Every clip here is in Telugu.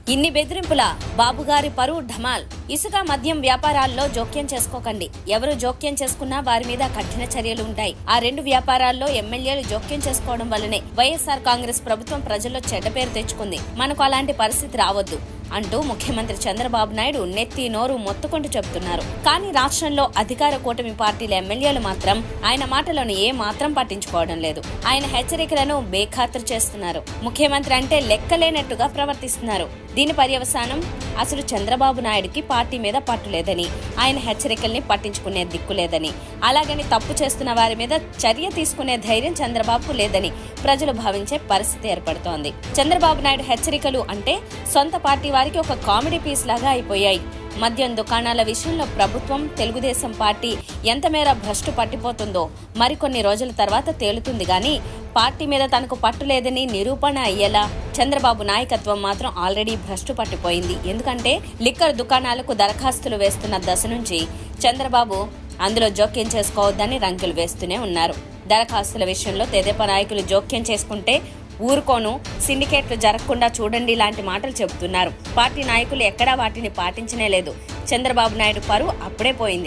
ఇన్ని బెదిరింపుల బాబుగారి పరువు ఢమాల్ ఇసుక మద్యం వ్యాపారాల్లో జోక్యం చేసుకోకండి ఎవరు జోక్యం చేసుకున్నా వారి మీద కఠిన చర్యలు ఉంటాయి ఆ రెండు వ్యాపారాల్లో ఎమ్మెల్యేలు జోక్యం చేసుకోవడం వల్లనే వైఎస్ఆర్ కాంగ్రెస్ ప్రభుత్వం ప్రజల్లో చెడ్డ పేరు తెచ్చుకుంది మనకు అలాంటి పరిస్థితి రావద్దు అంటూ ముఖ్యమంత్రి చంద్రబాబు నాయుడు నెత్తి నోరు మొత్తుకుంటూ చెబుతున్నారు కానీ రాష్ట్రంలో అధికార కూటమి పార్టీల ఎమ్మెల్యేలు మాత్రం ఆయన మాటలను ఏ మాత్రం పట్టించుకోవడం లేదు ఆయన హెచ్చరికలను బేఖాతరు చేస్తున్నారు ముఖ్యమంత్రి అంటే లెక్కలేనట్టుగా ప్రవర్తిస్తున్నారు దీని పర్యవసానం అసలు చంద్రబాబు నాయుడుకి పార్టీ మీద పట్టు లేదని ఆయన హెచ్చరికల్ని పట్టించుకునే దిక్కు లేదని అలాగని తప్పు చేస్తున్న వారి మీద చర్య తీసుకునే ధైర్యం చంద్రబాబుకు లేదని ప్రజలు భావించే పరిస్థితి ఏర్పడుతోంది చంద్రబాబు నాయుడు హెచ్చరికలు అంటే సొంత పార్టీ వారికి ఒక కామెడీ పీస్ లాగా అయిపోయాయి మద్యం దుకాణాల విషయంలో ప్రభుత్వం తెలుగుదేశం పార్టీ ఎంత మేర భ్రష్టు పట్టిపోతుందో మరికొన్ని రోజుల తర్వాత తేలుతుంది గాని పార్టీ మీద తనకు పట్టు లేదని నిరూపణ అయ్యేలా చంద్రబాబు నాయకత్వం మాత్రం ఆల్రెడీ భ్రష్టు పట్టిపోయింది ఎందుకంటే లిక్కర్ దుకాణాలకు దరఖాస్తులు వేస్తున్న దశ నుంచి చంద్రబాబు అందులో జోక్యం చేసుకోవద్దని రంకెలు వేస్తూనే ఉన్నారు దరఖాస్తుల విషయంలో తెదేపా నాయకులు జోక్యం చేసుకుంటే ఊరుకోను సిండికేట్లు జరగకుండా చూడండి లాంటి మాటలు చెబుతున్నారు పార్టీ నాయకులు ఎక్కడా వాటిని పాటించనే లేదు చంద్రబాబు నాయుడు పరువు అప్పుడే పోయింది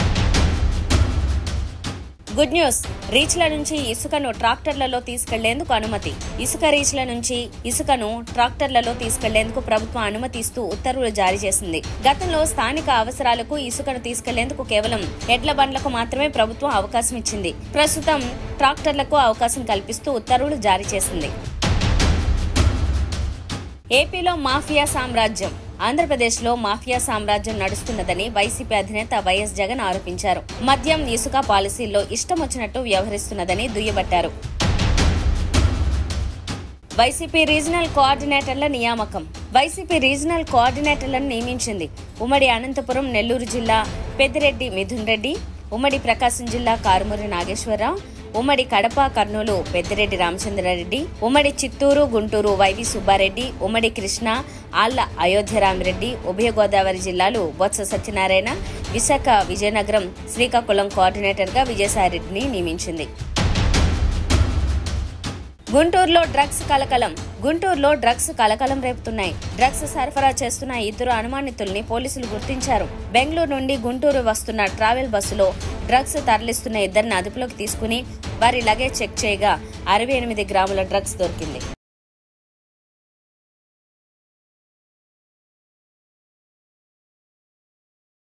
గుడ్ న్యూస్ రీచ్ల నుంచి ఇసుకను ట్రాక్టర్లలో తీసుకెళ్లేందుకు అనుమతి ఇసుక రీచ్ల నుంచి ఇసుకను ట్రాక్టర్లలో తీసుకెళ్లేందుకు ప్రభుత్వం అనుమతి ఇస్తూ ఉత్తర్వులు జారీ చేసింది గతంలో స్థానిక అవసరాలకు ఇసుకను తీసుకెళ్లేందుకు కేవలం ఎడ్ల బండ్లకు మాత్రమే ప్రభుత్వం అవకాశం ఇచ్చింది ప్రస్తుతం ట్రాక్టర్లకు అవకాశం కల్పిస్తూ ఉత్తర్వులు జారీ చేసింది ఏపీలో మాఫియా సామ్రాజ్యం ఆంధ్రప్రదేశ్లో మాఫియా సామ్రాజ్యం నడుస్తున్నదని వైసీపీ అధినేత వైఎస్ జగన్ ఆరోపించారు మద్యం ఇసుక పాలసీల్లో ఇష్టం వచ్చినట్టు వ్యవహరిస్తున్నదని దుయ్యబట్టారు వైసీపీ రీజనల్ కోఆర్డినేటర్ల నియామకం వైసీపీ రీజనల్ కోఆర్డినేటర్లను నియమించింది ఉమ్మడి అనంతపురం నెల్లూరు జిల్లా పెద్దిరెడ్డి మిథున్ రెడ్డి ఉమ్మడి ప్రకాశం జిల్లా కారుమూరి నాగేశ్వరరావు ఉమ్మడి కడప కర్నూలు పెద్దిరెడ్డి రామచంద్రారెడ్డి ఉమ్మడి చిత్తూరు గుంటూరు వైవి సుబ్బారెడ్డి ఉమ్మడి కృష్ణ ఆళ్ల అయోధ్యరామిరెడ్డి ఉభయ గోదావరి జిల్లాలు బొత్స సత్యనారాయణ విశాఖ విజయనగరం శ్రీకాకుళం కోఆర్డినేటర్గా విజయసాయిరెడ్డిని నియమించింది గుంటూరులో డ్రగ్స్ కలకలం గుంటూరులో డ్రగ్స్ కలకలం రేపుతున్నాయి డ్రగ్స్ సరఫరా చేస్తున్న ఇద్దరు అనుమానితుల్ని పోలీసులు గుర్తించారు బెంగళూరు నుండి గుంటూరు వస్తున్న ట్రావెల్ బస్సులో డ్రగ్స్ తరలిస్తున్న ఇద్దరిని అదుపులోకి తీసుకుని వారి లగేజ్ చెక్ చేయగా అరవై ఎనిమిది గ్రాముల డ్రగ్స్ దొరికింది